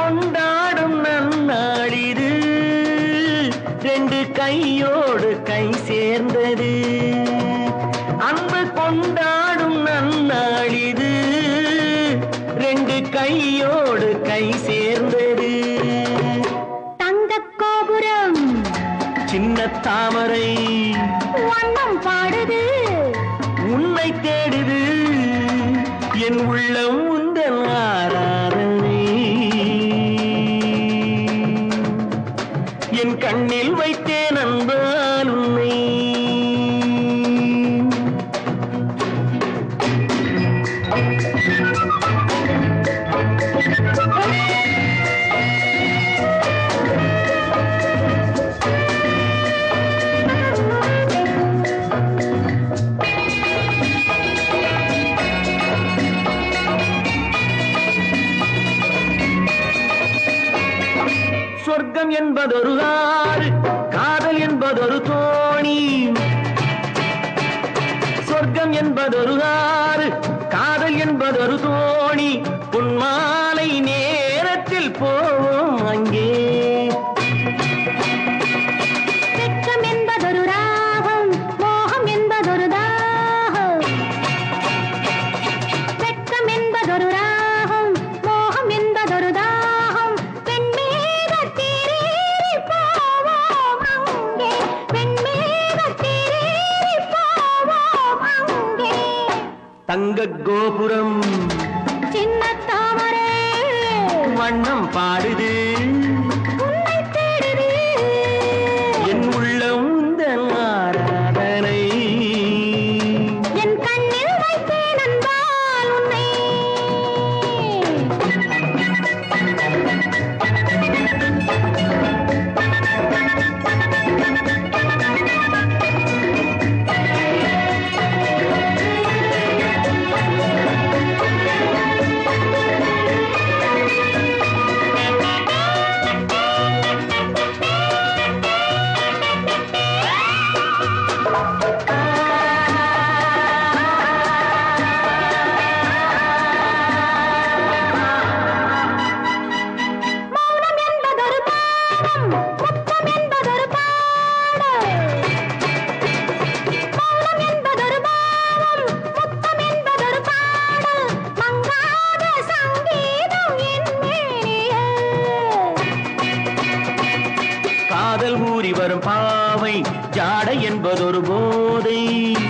கொண்டாடும் நன்னாளிது ரெண்டு கையோடு கை சேர்ந்தது அன்பு கொண்டாடும் நன்னாளிது ரெண்டு கையோடு கை சேர்ந்தது தங்கக் கோபுரம் சின்ன தாமரை வண்ணம் பாடுது உன்னை தேடுது என் உள்ளம் உந்தன் ஆராதனை என் கண்ணில் வைத்தேன் அன்பால் உன்னை சொர்க்கம் என்பதொரு ஆறு காதல் என்பதொரு தோணி சொர்க்கம் என்பதொரு ஆறு காதல் என்பதொரு தோணி பொன்மாலை நேரத்தில் போவோம் அங்கே வெட்கம் என்பதொரு ராகம் மோகம் என்பதொரு தாகம் வெட்கம் என்பதொரு ராகம் மோகம் என்பதொரு தாகம் வெண்மேகத்தேரேறி போவோம் அங்கே வெண்மேகத்தேரேறி போவோம் அங்கே தங்க கோபுரம் சின்ன தாமரை வண்ணம் பாடுது உன்னை தேடுது என் உள்ளம் உந்தன் ஆராதனை என் கண்ணில் வைத்தேன் அன்பால் உன்னை மௌனம் என்பதொரு பாடம் முத்தம் என்பதொரு பாடல் மௌனம் என்பதொரு பாவம் முத்தம் என்பதொரு பாடல் மங்காத சங்கீதம் என் மேனியே காதல் ஊறி வரும் பாவை ஜாடை என்பதொரு போதை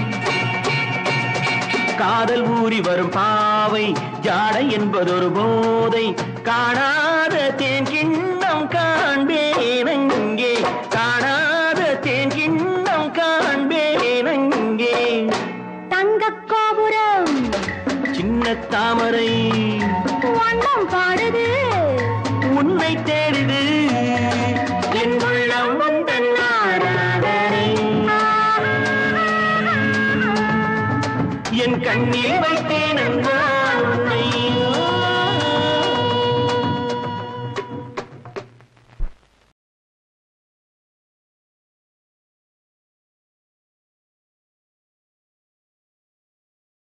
காதல் ஊறி வரும் பாவை ஜாடை என்பதொரு போதை காணாத தேன் கிண்ணம் காண்பேன் அங்கே காணாத தேன் கிண்ணம் காண்பேன் அங்கே தங்கக் கோபுரம் சின்ன தாமரை வண்ணம் பாடுது உன்னை தேடுது